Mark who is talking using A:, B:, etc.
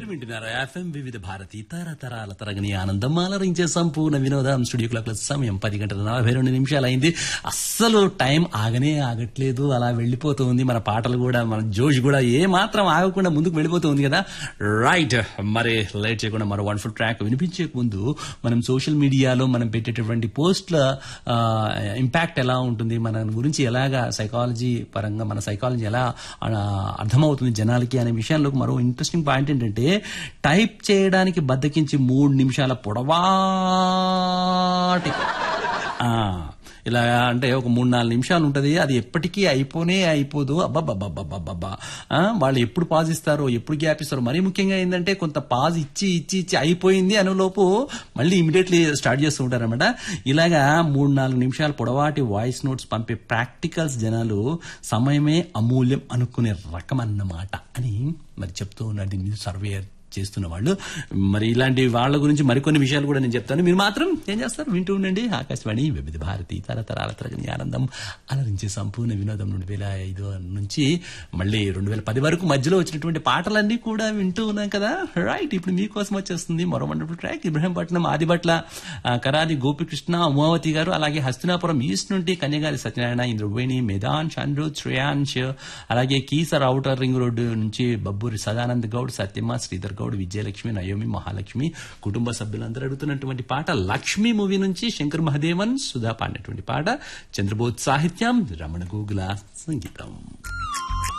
A: వింటున్నారు ఎఫ్ఎం వివిధ భారతి తరతరాల తరగని ఆనందం అలరించే సంపూర్ణ వినోదం స్టూడియో క్లాక్ సమయం పది గంటల నలభై రెండు నిమిషాలు అయింది అస్సలు టైం ఆగనే ఆగట్లేదు అలా వెళ్ళిపోతుంది మన పాటలు కూడా మన జోష్ కూడా ఏ మాత్రం ఆగకుండా ముందుకు వెళ్ళిపోతుంది కదా రైట్ మరి లేట్ చేయకుండా మరో వండర్ఫుల్ ట్రాక్ వినిపించే ముందు మనం సోషల్ మీడియాలో మనం పెట్టేటటువంటి పోస్ట్ల ఇంపాక్ట్ ఎలా ఉంటుంది మన గురించి ఎలాగా సైకాలజీ పరంగా మన సైకాలజీ ఎలా ఆ, అర్థమవుతుంది జనాలకి అనే విషయంలో మరో ఇంట్రెస్టింగ్ పాయింట్ ఏంటంటే టైప్ చేయడానికి బద్దకించి మూడు నిమిషాల పొడవాటి ఆ, ఇలా అంటే ఒక మూడు నాలుగు నిమిషాలు ఉంటది అది ఎప్పటికీ అయిపోనే అయిపోదు అబ్బాబ్బాబ్బాబ్బా వాళ్ళు ఎప్పుడు పాజ్ ఇస్తారో ఎప్పుడు గ్యాప్ ఇస్తారో మరీ ముఖ్యంగా ఏంటంటే కొంత పాజ్ ఇచ్చి ఇచ్చి ఇచ్చి అయిపోయింది అనే లోపు మళ్ళీ ఇమీడియట్లీ స్టార్ట్ చేస్తూ ఉంటారన్నమాట ఇలాగా మూడు నాలుగు నిమిషాలు పొడవాటి వాయిస్ నోట్స్ పంపే ప్రాక్టికల్స్ జనాలు సమయమే అమూల్యం అనుకునే రకం అన్నమాట అని మరి చెప్తూ ఉన్నారు దీని మీద సర్వే చేస్తున్న వాళ్ళు మరి ఇలాంటి వాళ్ళ గురించి మరికొన్ని విషయాలు కూడా నేను చెప్తాను మీరు మాత్రం ఏం చేస్తారు వింటూ ఉండండి ఆకాశవాణి వివిధ భారతి తరతరాల తరగని ఆనందం అలరించే సంపూర్ణ వినోదం రెండు వేల ఐదు నుంచి మళ్ళీ రెండు వేల పది వరకు మధ్యలో వచ్చినటువంటి పాటలన్నీ కూడా వింటూ ఉన్నాం కదా రైట్ ఇప్పుడు మీకోసం వచ్చేస్తుంది మరో వండర్ఫుల్ ట్రాక్ ఇబ్రహీంపట్నం ఆదిబట్ల ఆ, కరాది గోపికృష్ణ ఉమావతి గారు అలాగే హస్తినాపురం ఈస్ట్ నుండి కన్యగారి సత్యనారాయణ ఇంద్రవేణి మేధాన్ చంద్రు శ్రేయాంశ్ అలాగే కీసర్ ఔటర్ రింగ్ రోడ్డు నుంచి బబ్బూరి సదానంద్ గౌడ్ సత్యమ్మ శ్రీధర్ గౌడ్ విజయలక్ష్మి నయోమి మహాలక్ష్మి కుటుంబ సభ్యులందరూ అడుగుతున్నటువంటి పాట లక్ష్మి మూవీ నుంచి శంకర్ మహదేవన్ సుధా పాడినటువంటి పాట చంద్రబోధ్ సాహిత్యం రమణ గోగుల సంగీతం